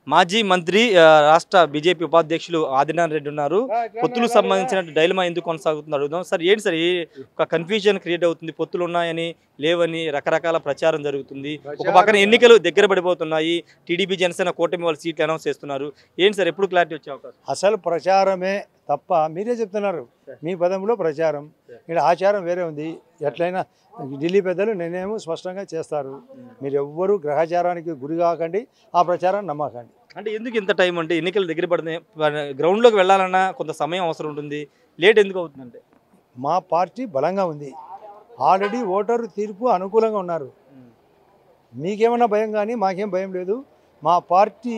మాజీ మంత్రి ఆ, రాష్ట్ర బీజేపీ ఉపాధ్యక్షులు ఆదినారాయణ రెడ్డి ఉన్నారు పొత్తులకు సంబంధించిన డైలమా ఎందుకు కొనసాగుతుంది అడుగుదాం సార్ ఏంటి సార్ ఏ ఒక కన్ఫ్యూజన్ క్రియేట్ అవుతుంది పొత్తులు ఉన్నాయని లేవని రకరకాల ప్రచారం జరుగుతుంది ఒక పక్కన ఎన్నికలు దగ్గర పడిపోతున్నాయి టీడీపీ జనసేన కూటమి వాళ్ళ సీట్లు అనౌన్స్ చేస్తున్నారు ఏంటి సార్ ఎప్పుడు క్లారిటీ వచ్చే అవకాశం అసలు ప్రచారమే తప్ప మీరే చెప్తున్నారు మీ పదంలో ప్రచారం ఇక్కడ ఆచారం వేరే ఉంది ఎట్లయినా ఢిల్లీ పెద్దలు నేనేమో స్పష్టంగా చేస్తారు మీరు ఎవ్వరూ గ్రహచారానికి గురి కాకండి ఆ ప్రచారం నమ్మకండి అంటే ఎందుకు ఇంత టైం అంటే ఎన్నికలు దగ్గర పడుతున్నాయి గ్రౌండ్లోకి వెళ్ళాలన్నా కొంత సమయం అవసరం ఉంటుంది లేట్ ఎందుకు అవుతుందంటే మా పార్టీ బలంగా ఉంది ఆల్రెడీ ఓటరు తీర్పు అనుకూలంగా ఉన్నారు మీకేమన్నా భయం కానీ మాకేం భయం లేదు మా పార్టీ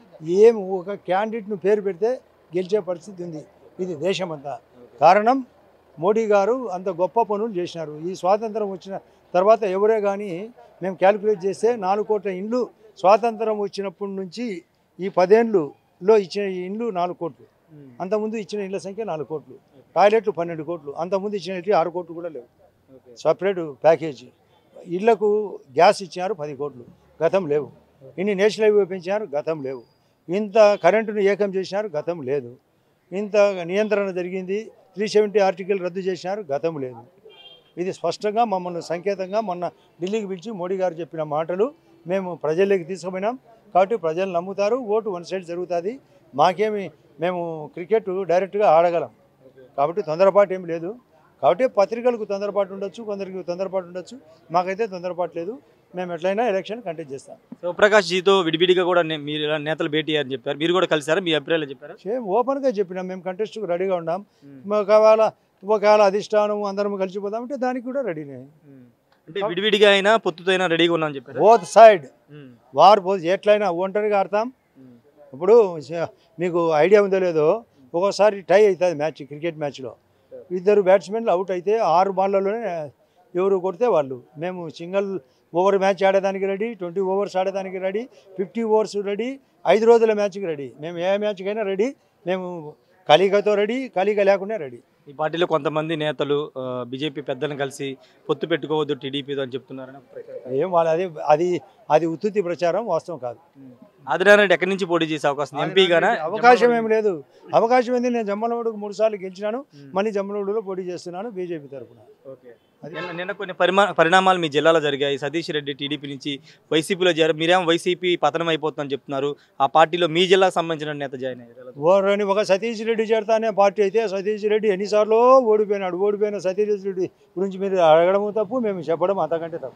ఏం ఒక క్యాండిడేట్ను పేరు పెడితే గెలిచే పరిస్థితి ఉంది ఇది దేశమంతా కారణం మోడీ గారు అంత గొప్ప పనులు చేసినారు ఈ స్వాతంత్రం వచ్చిన తర్వాత ఎవరే కానీ మేము క్యాలిక్యులేట్ చేస్తే నాలుగు కోట్ల ఇండ్లు స్వాతంత్రం వచ్చినప్పటి నుంచి ఈ పదేళ్ళులో ఇచ్చిన ఈ ఇండ్లు నాలుగు కోట్లు అంతకుముందు ఇచ్చిన ఇళ్ల సంఖ్య నాలుగు కోట్లు టాయిలెట్లు పన్నెండు కోట్లు అంతకుముందు ఇచ్చిన ఇల్లు ఆరు కోట్లు కూడా లేవు సపరేట్ ప్యాకేజీ ఇళ్లకు గ్యాస్ ఇచ్చారు పది కోట్లు గతం లేవు ఇన్ని నేషనల్ హైవే పెంచారు గతం లేవు ఇంత కరెంటును ఏకం చేసినారు గతం లేదు ఇంత నియంత్రణ జరిగింది త్రీ సెవెంటీ ఆర్టికల్ రద్దు చేసినారు గతం లేదు ఇది స్పష్టంగా మమ్మల్ని సంకేతంగా మొన్న ఢిల్లీకి పిలిచి మోడీ గారు చెప్పిన మాటలు మేము ప్రజల్లోకి తీసుకుపోయినాం కాబట్టి ప్రజలు నమ్ముతారు ఓటు వన్ సైడ్ జరుగుతుంది మాకేమి మేము క్రికెట్ డైరెక్ట్గా ఆడగలం కాబట్టి తొందరపాటు ఏం లేదు కాబట్టి పత్రికలకు తొందరపాటు ఉండొచ్చు కొందరికి తొందరపాటు ఉండొచ్చు మాకైతే తొందరపాటు లేదు మేము ఎట్లయినా ఎలక్షన్ కంటెస్ట్ చేస్తాం శివప్రకాష్ జీతో విడివిడిగా కూడా నే- మీరు ఇలా నేతలు భేటీ అయ్యారని చెప్పారు మీరు కూడా కలిసారా మీ అభిప్రాయాలు చెప్పారా సేమ్ ఓపెన్గా చెప్పినాం మేము కంటెస్ట్కు రెడీగా ఉన్నాం ఒకవేళ ఒకవేళ అధిష్టానం అందరం కలిసిపోదామంటే దానికి కూడా రెడీనే అంటే విడివిడిగా అయినా పొత్తుతో అయినా రెడీగా ఉన్నామని చెప్పారు బోత్ సైడ్ వారు పోతే ఎట్లయినా ఒంటరిగా ఆడతాం ఇప్పుడు స- మీకు ఐడియా ఉందో లేదో ఒక్కోసారి టై అవుతుంది మ్యాచ్ క్రికెట్ మ్యాచ్లో ఇద్దరు బ్యాట్స్మెన్లు అవుట్ అయితే ఆరు బాళ్ళలోనే ఎవరు కొడితే వాళ్ళు మేము సింగిల్ ఓవర్ మ్యాచ్ ఆడేదానికి రెడీ ట్వంటీ ఓవర్స్ ఆడేదానికి రెడీ ఫిఫ్టీ ఓవర్స్ రెడీ ఐదు రోజుల మ్యాచ్కి రెడీ మేము ఏ మ్యాచ్కైనా రెడీ మేము కలిగతో రెడీ కలిగ లేకుండా రెడీ ఈ పార్టీలో కొంతమంది నేతలు ఆ, బీజేపీ పెద్దలను కలిసి పొత్తు పెట్టుకోవద్దు టీడీపీతో అని చెప్తున్నారని ఒక ప్రచారం. ఏం వాళ్ళు అది అది అది ఉత్తుత్తి ప్రచారం వాస్తవం కాదు ఆదినారాయణ రెడ్డి ఎక్కడి నుంచి పోటీ చేసే అవకాశం ఎంపీగానా అవకాశం ఏం లేదు అవకాశం ఏంది నేను జమ్మలమడుగు మూడు సార్లు గెలిచినాను మళ్ళీ జమ్మలమడుగులో పోటీ చేస్తున్నాను బీజేపీ తరఫున అది నిన్న నిన్న కొన్ని పరిమా పరిణామాలు మీ జిల్లాలో జరిగాయి సతీష్ రెడ్డి టీడీపీ నుంచి వైసీపీలో చేరారు మీరేమో వైసీపీ పతనం అయిపోతుందని చెప్తున్నారు ఆ పార్టీలో మీ జిల్లాకు సంబంధించిన నేత జాయిన్ అయ్యారు ఓరని ఒక సతీష్ రెడ్డి చేరతానే పార్టీ అయితే సతీష్ రెడ్డి ఎన్నిసార్లు ఓడిపోయినాడు ఓడిపోయిన సతీష్ రెడ్డి గురించి మీరు అడగడం తప్పు మేము చెప్పడం అంతకంటే తప్పు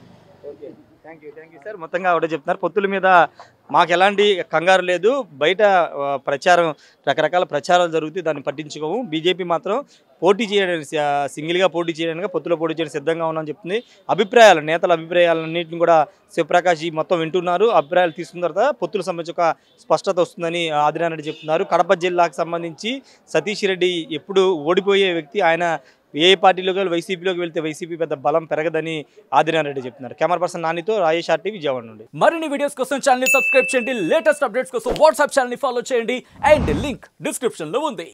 okay thank you thank you sir మొత్తంగా ఆవిడ చెప్తున్నారు పొత్తుల మీద మాకు ఎలాంటి కంగారు లేదు బయట ఆ, ప్రచారం రకరకాల ప్రచారాలు జరుగుతాయి దాన్ని పట్టించుకోము బీజేపీ మాత్రం పోటీ చేయడానికి ఆ, సింగిల్గా పోటీ చేయడానికి పొత్తులో పోటీ చేయడానికి సిద్ధంగా ఉన్నామని చెప్తుంది అభిప్రాయాలు నేతల అభిప్రాయాలన్నింటిని కూడా శివప్రకాష్ జీ మొత్తం వింటున్నారు అభిప్రాయాలు తీసుకున్న తర్వాత పొత్తుల సంబంధించి ఒక స్పష్టత వస్తుందని ఆదినారాయణ రెడ్డి చెప్తున్నారు కడప జిల్లాకు సంబంధించి సతీష్ రెడ్డి ఎప్పుడు ఓడిపోయే వ్యక్తి ఆయన ఏ పార్టీలోకి వెళ్ళి వైసీపీలోకి వెళ్తే వైసీపీ పెద్ద బలం పెరగదని ఆదినారాయణ రెడ్డి చెప్తున్నారు కెమెరా పర్సన్ నానితో రాజేష్ ఆర్టీ విజయవాడ నుండి మరిన్ని వీడియోస్ కోసం ఛానల్ ని సబ్స్క్రైబ్ చేయండి లేటెస్ట్ అప్డేట్స్ కోసం వాట్సాప్ ఛానల్ ని ఫాలో చేయండి అండ్ లింక్ డిస్క్రిప్షన్ లో ఉంది